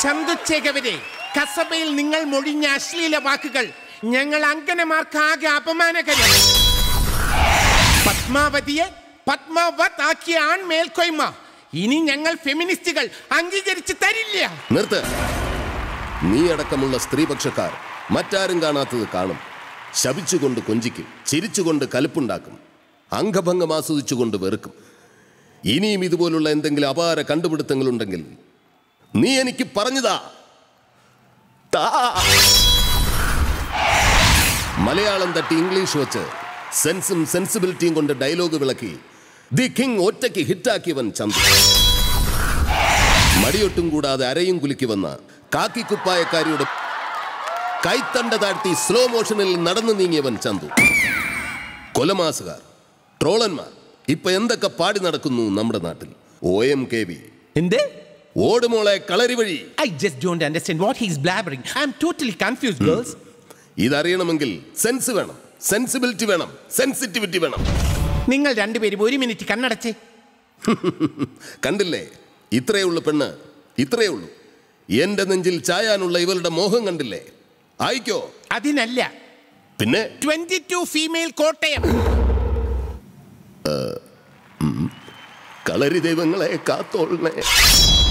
ചന്തുച്ചേകവരെ കസബയിൽ നിങ്ങൾ മൊഴിഞ്ഞ അശ്ലീല വാക്കുകൾ ഞങ്ങൾ അങ്കനമാർക്ക് ആകെ അപമാനകരം പത്മാവതിയെ പത്മാവത് ആക്കിയ ആൺ മേൽക്കൊയ്മ ഇനി ഞങ്ങൾ ഫെമിനിസ്റ്റുകൾ അംഗീകരിച്ച് തരില്ല നിർത്ത് നീ അടക്കമുള്ള സ്ത്രീപക്ഷക്കാർ മറ്റാരും കാണാത്തത് കാണും ശപിച്ചുകൊണ്ട് കൊഞ്ചിക്കും ചിരിച്ചുകൊണ്ട് കലിപ്പുണ്ടാക്കും അംഗഭംഗം ആസ്വദിച്ചുകൊണ്ട് വെറുക്കും ഇനിയും ഇതുപോലുള്ള എന്തെങ്കിലും അപാര കണ്ടുപിടുത്തങ്ങളുണ്ടെങ്കിൽ നീ എനിക്ക് പറഞ്ഞതാ താ. മലയാളം തട്ടി ഇംഗ്ലീഷ് വെച്ച് സെൻസും സെൻസിബിലിറ്റിയും കൊണ്ട് ഡയലോഗ് വിളക്കി ദി കിങ് ഒറ്റയ്ക്ക് ഹിറ്റാക്കിയവൻ ചന്ദ്ര മടിയൊട്ടും കൂടാതെ അരയും കുലുക്കി വന്ന കാക്കിക്കുപ്പായക്കാരിയുടെ കൈത്തണ്ട താഴ്ത്തി സ്ലോ മോഷനിൽ നടന്നു നീങ്ങിയവൻ ചന്തു കൊലമാസുകാർ ട്രോളന്മാർ ഇപ്പൊ എന്തൊക്കെ പാടി നടക്കുന്നു നമ്മുടെ നാട്ടിൽ ഒ എം കെ വി എന്ത് ഓടുമോളെ കളരി വഴി I just don't understand what he's blabbering. I'm totally confused, girls. ഇതറിയണമെങ്കിൽ സെൻസ് വേണം സെൻസിബിലിറ്റി വേണം സെൻസിറ്റിവിറ്റി വേണം നിങ്ങൾ രണ്ടുപേരും ഒരു മിനിറ്റ് കണ്ണടച്ചേ കണ്ടില്ലേ ഇത്രയേ ഉള്ളൂ പെണ്ണ് ഇത്രയേ ഉള്ളൂ എന്റെ നെഞ്ചിൽ ചായാനുള്ള ഇവളുടെ മോഹം കണ്ടില്ലേ ആയിക്കോ അതിനല്ല പിന്നെ ട്വന്റി ടു ഫീമെയിൽ കോട്ടയം കളരി ദൈവങ്ങളെ കാത്തോളണേ